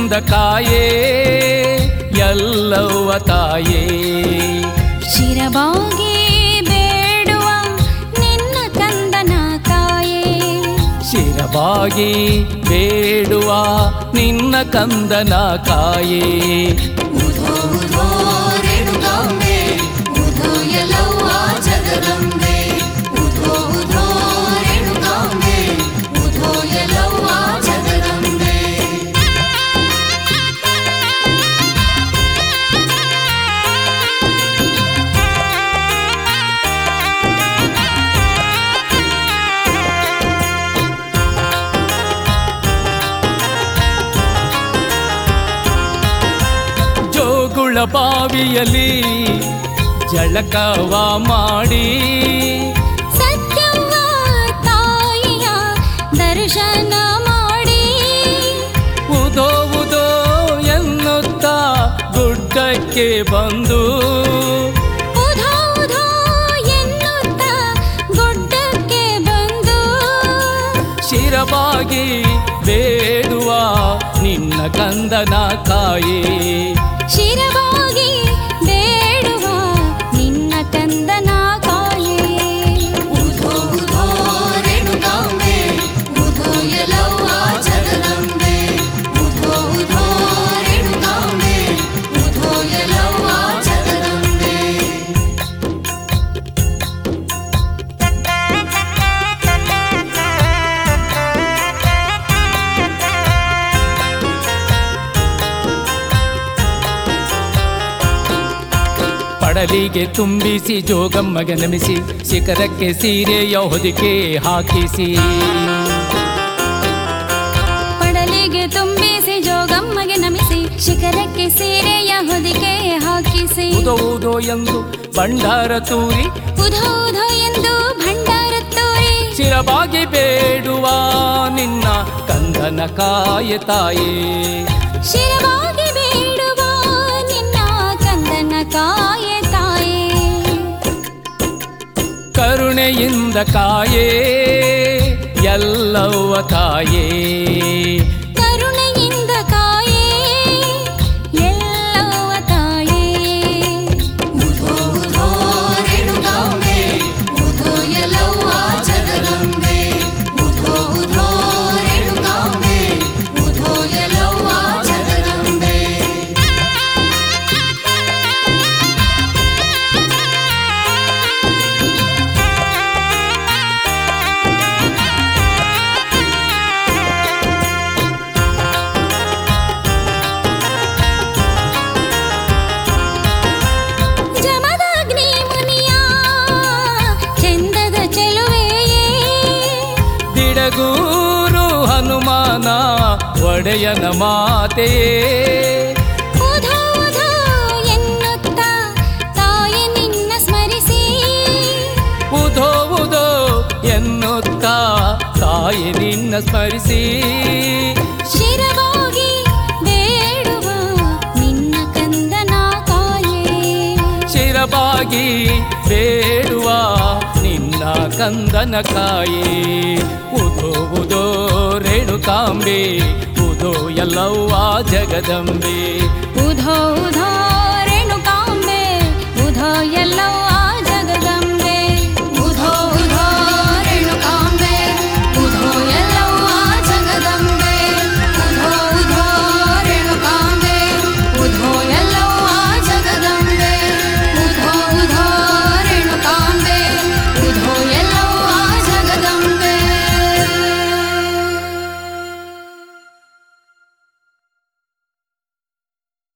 ಕರುಣೆಯಿಂದ ಕಾಯೇ ಎಲ್ಲವ್ವ ತಾಯೇ ಶಿರಬಾಗಿ ಬೇಡುವ ನಿನ್ನ ಕಂದನ ಕಾಯೇ ಶಿರಬಾಗಿ ಬೇಡುವ ನಿನ್ನ ಕಂದನ ಕಾಯೇ ಉಧೋ ಉಧೋ ರೇಣುಕಾಂಬೆ ಉಧೋ ಎಲ್ಲವ್ವ ಜಗದಂಬೆ ಉಧೋ ಉಧೋ ರೇಣುಕಾಂಬೆ ಉಧೋ ಎಲ್ಲವ್ವ ಜಗದಂಬೆ ಜೋಗುಳ ಬಾವಿಯಲ್ಲಿ ಜಳಕವ ಮಾಡಿ ಸತ್ಯವ್ವ ತಾಯಿಯ ದರ್ಶನ ಮಾಡಿ ಉದೋ ಉದೋ ಎನ್ನುತ್ತಾ ಗುಡ್ಡಕ್ಕೆ ಬಂದು ಉಧೋ ಉಧೋ ಎನ್ನುತ್ತ ಗುಡ್ಡಕ್ಕೆ ಬಂದು ಶಿರವಾಗಿ ಬೇಡುವ ನಿನ್ನ ಕಂದನ ಕಾಯೇ ಶಿರವಾಗಿ ಬೇಡುವ ನಿನ್ನ ಕಂದನ ಕಾಯೇ ಉಧೋ ಉಧೋ ರೇಣುಕಾಂಬೆ ಉಧೋ ಎಲ್ಲವ್ವ ಜಗದಂಬೆ ಉಧೋ ಉಧೋ ರೇಣುಕಾಂಬೆ ಉಧೋ ಎಲ್ಲವ್ವ ಜಗದಂಬೆ ಪಡಲಿಗೆ ತುಂಬಿಸಿ ಜೋಗಮ್ಮಗೆ ನಮಿಸಿ ಶಿಖರಕ್ಕೆ ಸೀರೆಯ ಹೊದಿಕೆ ಹಾಕಿಸಿ ಪಡಲಿಗೆ ತುಂಬಿಸಿ ಜೋಗಮ್ಮಗೆ ನಮಿಸಿ ಶಿಖರಕ್ಕೆ ಸೀರೆಯ ಹೊದಿಕೆ ಹಾಕಿಸಿ ಉದೋ ಉದೋ ಎಂದು ಭಂಡಾರ ತೂರಿ ಉಧೋ ಉಧೋ ಎಂದು ಭಂಡಾರ ತೋರಿ ಶಿರಬಾಗಿ ಬೇಡುವ ನಿನ್ನ ಕಂದನ ಕಾಯ ತಾಯೇ ಶಿರವಾಗಿ ಬೇಡುವ ನಿನ್ನ ಕಂದನ ಕಾಯೆ ತಾಯೇ ಕರುಣೆಯಿಂದ ಕಾಯೇ ಎಲ್ಲವ್ವ ತಾಯೇ ಕರುಣೆಯಿಂದ ಕಾಯೇ ಎಲ್ಲವ ತಾಯೇ ಉಧೋ ಉಧೋ ರೇಣುಕಾಂಬೆ ಉಧೋ ಎಲ್ಲವ್ವ ಜಗದಂಬೆ ಉಧೋ ಉಧೋ ರೇಣುಕಾಂಬೆ ಉಧೋ ಎಲ್ಲವ್ವ ಜಗದಂಬೆ ಜಮದಗ್ನಿ ಮುನಿಯ ಚಂದದ ಚೆಲುವೆಯೇ ಬಿಡಗೂರು ಹನುಮಾನ ಒಡೆಯನ ಮಾತೆಯೇ ಉಧೋ ಉಧೋ ಎನ್ನುತ್ತ ತಾಯಿ ನಿನ್ನ ಸ್ಮರಿಸಿ ಉಧೋ ಉದೋ ಎನ್ನುತ್ತಾ ತಾಯಿ ನಿನ್ನ ಸ್ಮರಿಸಿ ಶಿರವಾಗಿ ಬೇಡುವ ನಿನ್ನ ಕಂದನ ಕಾಯೇ ಶಿರಬಾಗಿ ಬೇಡುವ ನಿನ್ನ ಕಂದನ ಕಾಯೇ ಉದೋ ಉದೋ ರೇಣುಕಾಂಬೆ ಉದೋ ಎಲ್ಲವ್ವ ಜಗದಂಬೆ ಉಧೋ